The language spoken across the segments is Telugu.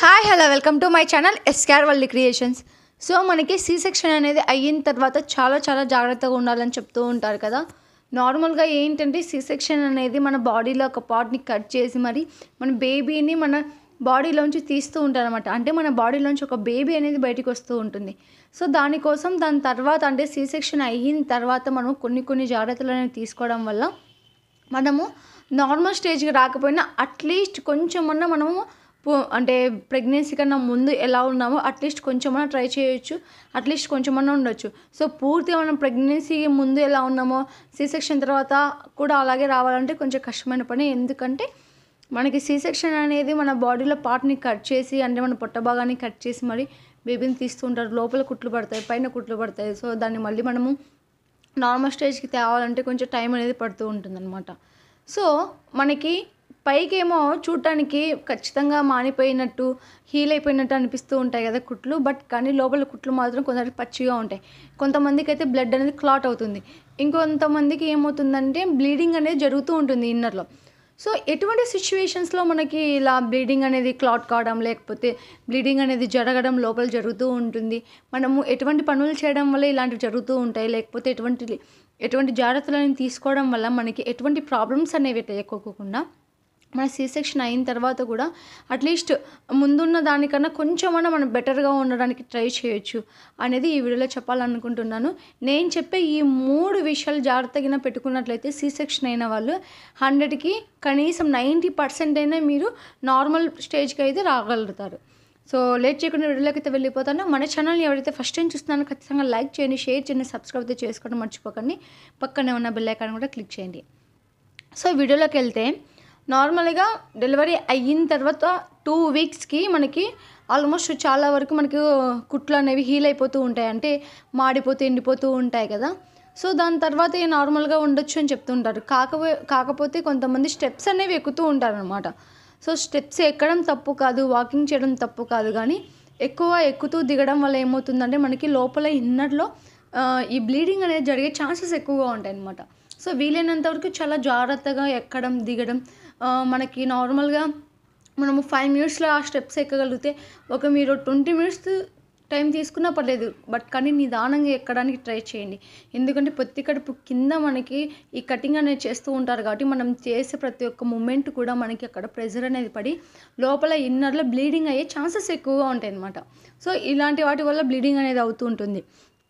hi hello welcome to my channel ఎస్కార్ వల్లి క్రియేషన్స్ సో మనకి సి సెక్షన్ అనేది అయిన తర్వాత చాలా చాలా జాగ్రత్తగా ఉండాలని చెప్తూ ఉంటారు కదా నార్మల్గా ఏంటంటే సి సెక్షన్ అనేది మన బాడీలో ఒక పార్ట్ని కట్ చేసి మరి మన బేబీని మన బాడీలోంచి తీస్తూ ఉంటారు అనమాట అంటే మన బాడీలోంచి ఒక బేబీ అనేది బయటికి వస్తూ ఉంటుంది సో దానికోసం దాని తర్వాత అంటే సి సెక్షన్ అయిన తర్వాత మనం కొన్ని కొన్ని జాగ్రత్తలు అనేవి తీసుకోవడం వల్ల మనము నార్మల్ స్టేజ్కి రాకపోయినా అట్లీస్ట్ కొంచెమన్నా మనము పు- అంటే ప్రెగ్నెన్సీ కన్నా ముందు ఎలా ఉన్నామో అట్లీస్ట్ కొంచెమన్నా ట్రై చేయొచ్చు అట్లీస్ట్ కొంచెమన్నా ఉండొచ్చు సో పూర్తిగా మనం ప్రెగ్నెన్సీ ముందు ఎలా ఉన్నామో సి సెక్షన్ తర్వాత కూడా అలాగే రావాలంటే కొంచెం కష్టమైన పని ఎందుకంటే మనకి సి సెక్షన్ అనేది మన బాడీలో పార్ట్ని కట్ చేసి అంటే మన పొట్ట భాగాన్ని కట్ చేసి మరి బేబీని తీస్తూ ఉంటారు లోపల కుట్లు పడతాయి పైన కుట్లు పడతాయి సో దాన్ని మళ్ళీ మనము నార్మల్ స్టేజ్కి తేవాలంటే కొంచెం టైం అనేది పడుతూ ఉంటుందన్నమాట సో మనకి పైకేమో చూడటానికి ఖచ్చితంగా మానిపోయినట్టు హీల్ అయిపోయినట్టు అనిపిస్తూ ఉంటాయి కదా కుట్లు బట్ కానీ లోపల కుట్లు మాత్రం కొందరికి పచ్చిగా ఉంటాయి కొంతమందికి అయితే బ్లడ్ అనేది క్లాట్ అవుతుంది ఇంకొంతమందికి ఏమవుతుందంటే బ్లీడింగ్ అనేది జరుగుతూ ఉంటుంది ఇన్నర్లో సో ఎటువంటి సిచ్యువేషన్స్లో మనకి ఇలా బ్లీడింగ్ అనేది క్లాట్ కావడం లేకపోతే బ్లీడింగ్ అనేది జరగడం లోపల జరుగుతూ ఉంటుంది మనము ఎటువంటి పనులు చేయడం వల్ల ఇలాంటివి జరుగుతూ ఉంటాయి లేకపోతే ఎటువంటి ఎటువంటి జాగ్రత్తలను తీసుకోవడం వల్ల మనకి ఎటువంటి ప్రాబ్లమ్స్ అనేవి లేకోకుండా మన సి సెక్షన్ అయిన తర్వాత కూడా అట్లీస్ట్ ముందున్న దానికన్నా కొంచెమన్నా మనం బెటర్గా ఉండడానికి ట్రై చేయొచ్చు అనేది ఈ వీడియోలో చెప్పాలనుకుంటున్నాను నేను చెప్పే ఈ మూడు విషయాలు జాగ్రత్తగా పెట్టుకున్నట్లయితే సి సెక్షన్ అయిన వాళ్ళు హండ్రెడ్కి కనీసం నైంటీ పర్సెంట్ అయినా మీరు నార్మల్ స్టేజ్కి అయితే రాగలుగుతారు సో లేట్ చేయకుండా వీడియోలోకి అయితే వెళ్ళిపోతాను మన ఛానల్ ఎవరైతే ఫస్ట్ టైం చూస్తున్నారో ఖచ్చితంగా లైక్ చేయండి షేర్ చేయండి సబ్స్క్రైబ్ అయితే చేసుకోవడం మర్చిపోకండి పక్కనే ఉన్న బెల్ ఐకాన్ కూడా క్లిక్ చేయండి సో వీడియోలోకి వెళ్తే నార్మల్గా డెలివరీ అయిన తర్వాత టూ వీక్స్కి మనకి ఆల్మోస్ట్ చాలా వరకు మనకి కుట్లు అనేవి హీల్ అయిపోతూ ఉంటాయి అంటే మాడిపోతూ ఎండిపోతూ ఉంటాయి కదా సో దాని తర్వాత ఏ నార్మల్గా ఉండొచ్చు అని చెప్తుంటారు కాకపో కాకపోతే కొంతమంది స్టెప్స్ అనేవి ఎక్కుతూ ఉంటారనమాట సో స్టెప్స్ ఎక్కడం తప్పు కాదు వాకింగ్ చేయడం తప్పు కాదు కానీ ఎక్కువ ఎక్కుతూ దిగడం వల్ల ఏమవుతుందంటే మనకి లోపల ఇన్నర్లో ఆ, ఈ బ్లీడింగ్ అనేది జరిగే ఛాన్సెస్ ఎక్కువగా ఉంటాయి అన్నమాట సో వీలైనంత వరకు చాలా జాగ్రత్తగా ఎక్కడం దిగడం ఆ, మనకి నార్మల్గా మనము ఫైవ్ మినిట్స్లో ఆ స్టెప్స్ ఎక్కగలిగితే ఒక మీరు ట్వంటీ మినిట్స్ టైం తీసుకున్నా పర్లేదు బట్ కానీ నిదానంగా ఎక్కడానికి ట్రై చేయండి ఎందుకంటే పొత్తి కడుపు కింద మనకి ఈ కటింగ్ అనేది చేస్తూ ఉంటారు కాబట్టి మనం చేసే ప్రతి ఒక్క మూమెంట్ కూడా మనకి అక్కడ ప్రెజర్ అనేది పడి లోపల ఇన్నర్లో బ్లీడింగ్ అయ్యే ఛాన్సెస్ ఎక్కువగా ఉంటాయి అన్నమాట సో ఇలాంటి వాటి వల్ల బ్లీడింగ్ అనేది అవుతూ ఉంటుంది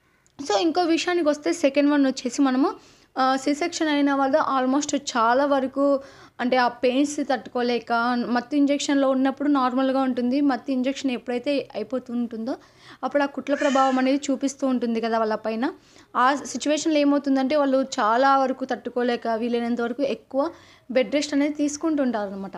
సో ఇంకో విషయానికి వస్తే సెకండ్ వన్ వచ్చేసి మనము సి సెక్షన్ అయిన వాళ్ళు ఆల్మోస్ట్ చాలా వరకు అంటే ఆ పెయిన్స్ తట్టుకోలేక మత్తు ఇంజెక్షన్లో ఉన్నప్పుడు నార్మల్గా ఉంటుంది మత్తు ఇంజెక్షన్ ఎప్పుడైతే అయిపోతుంటుందో అప్పుడు ఆ కుట్ల ప్రభావం అనేది చూపిస్తూ ఉంటుంది కదా వాళ్ళ పైన ఆ సిచ్యువేషన్లో ఏమవుతుందంటే వాళ్ళు చాలా వరకు తట్టుకోలేక వీలైనంత వరకు ఎక్కువ బెడ్ రెస్ట్ అనేది తీసుకుంటుంటారు అనమాట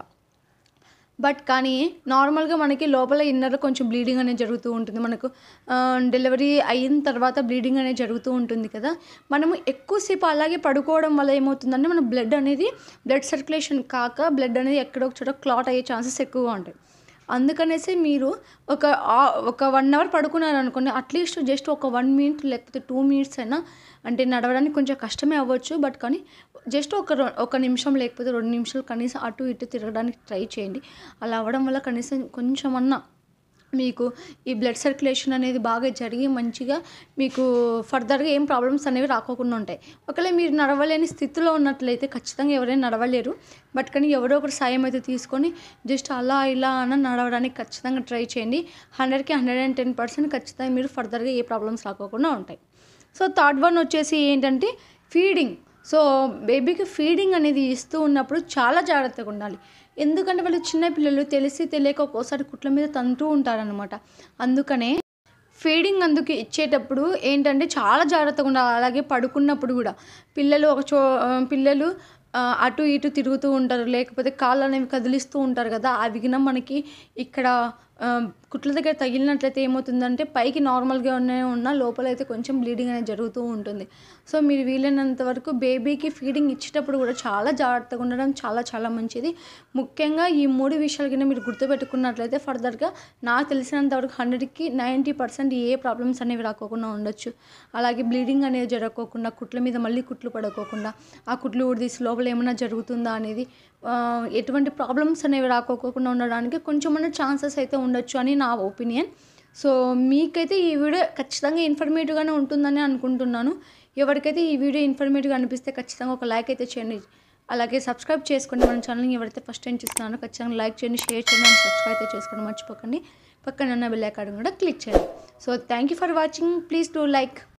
బట్ కానీ నార్మల్గా మనకి లోపల ఇన్నర్ కొంచెం బ్లీడింగ్ అనేది జరుగుతూ ఉంటుంది మనకు ఆ, డెలివరీ అయిన తర్వాత బ్లీడింగ్ అనేది జరుగుతూ ఉంటుంది కదా మనము ఎక్కువసేపు అలాగే పడుకోవడం వల్ల ఏమవుతుందంటే మన బ్లడ్ అనేది బ్లడ్ సర్క్యులేషన్ కాక బ్లడ్ అనేది ఎక్కడో ఒక చోట క్లాట్ అయ్యే ఛాన్సెస్ ఎక్కువగా ఉంటాయి అందుకనేసి మీరు ఒక ఆ- ఒక వన్ అవర్ పడుకున్నారు అనుకోండి అట్లీస్ట్ జస్ట్ ఒక వన్ మినిట్ లేకపోతే టూ మినిట్స్ అయినా అంటే నడవడానికి కొంచెం కష్టమే అవ్వచ్చు బట్ కానీ జస్ట్ ఒక రొ- ఒక నిమిషం లేకపోతే రెండు నిమిషాలు కనీసం అటు ఇటు తిరగడానికి ట్రై చేయండి అలా అవ్వడం వల్ల కనీసం కొంచెమన్నా మీకు ఈ బ్లడ్ సర్క్యులేషన్ అనేది బాగా జరిగి మంచిగా మీకు ఫర్దర్గా ఏం ప్రాబ్లమ్స్ అనేవి రాకోకుండా ఉంటాయి ఒకవేళ మీరు నడవలేని స్థితిలో ఉన్నట్లయితే ఖచ్చితంగా ఎవరైనా నడవలేరు బట్ కానీ ఎవరో ఒకరు సాయం అయితే తీసుకొని జస్ట్ అలా ఇలా అన్న నడవడానికి ఖచ్చితంగా ట్రై చేయండి హండ్రెడ్కి హండ్రెడ్ అండ్ టెన్ పర్సెంట్ ఖచ్చితంగా మీరు ఫర్దర్గా ఏ ప్రాబ్లమ్స్ రాకోకుండా ఉంటాయి సో థర్డ్ వన్ వచ్చేసి ఏంటంటే ఫీడింగ్ సో బేబీకి ఫీడింగ్ అనేది ఇస్తూ ఉన్నప్పుడు చాలా జాగ్రత్తగా ఉండాలి ఎందుకంటే వాళ్ళు చిన్న పిల్లలు తెలిసి తెలియక ఒక్కోసారి కుట్ల మీద తంతూ ఉంటారనమాట అందుకనే ఫీడింగ్ అందుకు ఇచ్చేటప్పుడు ఏంటంటే చాలా జాగ్రత్తగా ఉండాలి అలాగే పడుకున్నప్పుడు కూడా పిల్లలు ఒక చో ఆ, పిల్లలు ఆ, అటు ఇటు తిరుగుతూ ఉంటారు లేకపోతే కాళ్ళు అనేవి కదిలిస్తూ ఉంటారు కదా అవి గిన మనకి ఇక్కడ ఆ, కుట్ల దగ్గర తగిలినట్లయితే ఏమవుతుందంటే పైకి నార్మల్గా ఉన్న ఉన్న లోపల అయితే కొంచెం బ్లీడింగ్ అనేది జరుగుతూ ఉంటుంది సో మీరు వీలైనంత వరకు బేబీకి ఫీడింగ్ ఇచ్చేటప్పుడు కూడా చాలా జాగ్రత్తగా ఉండడం చాలా చాలా మంచిది ముఖ్యంగా ఈ మూడు విషయాల కింద మీరు గుర్తుపెట్టుకున్నట్లయితే ఫర్దర్గా నాకు తెలిసినంత వరకు హండ్రెడ్కి నైంటీ పర్సెంట్ ఏ ప్రాబ్లమ్స్ అనేవి రాకోకుండా ఉండొచ్చు అలాగే బ్లీడింగ్ అనేది జరగకోకుండా కుట్ల మీద మళ్ళీ కుట్లు పడకోకుండా ఆ కుట్లు ఊడిదీసి లోపల ఏమైనా జరుగుతుందా అనేది ఆ, ఎటువంటి ప్రాబ్లమ్స్ అనేవి రాకోకుండా ఉండడానికి కొంచెం ఛాన్సెస్ అయితే ఉండొచ్చు అని నా ఒపీనియన్ సో మీకైతే ఈ వీడియో ఖచ్చితంగా ఇన్ఫర్మేటివ్గానే ఉంటుందని అనుకుంటున్నాను ఎవరికైతే ఈ వీడియో ఇన్ఫర్మేటివ్గా అనిపిస్తే ఖచ్చితంగా ఒక లైక్ అయితే చేయండి అలాగే సబ్స్క్రైబ్ చేసుకోండి మన ఛానల్ని ఎవరైతే ఫస్ట్ టైం చూస్తున్నారో ఖచ్చితంగా లైక్ చేయండి షేర్ చేయండి అండ్ సబ్స్క్రైబ్ అయితే చేసుకోండి మర్చిపోకండి పక్కన ఉన్న బెల్ ఐకాన్ కూడా క్లిక్ చేయండి so thank you for watching please do like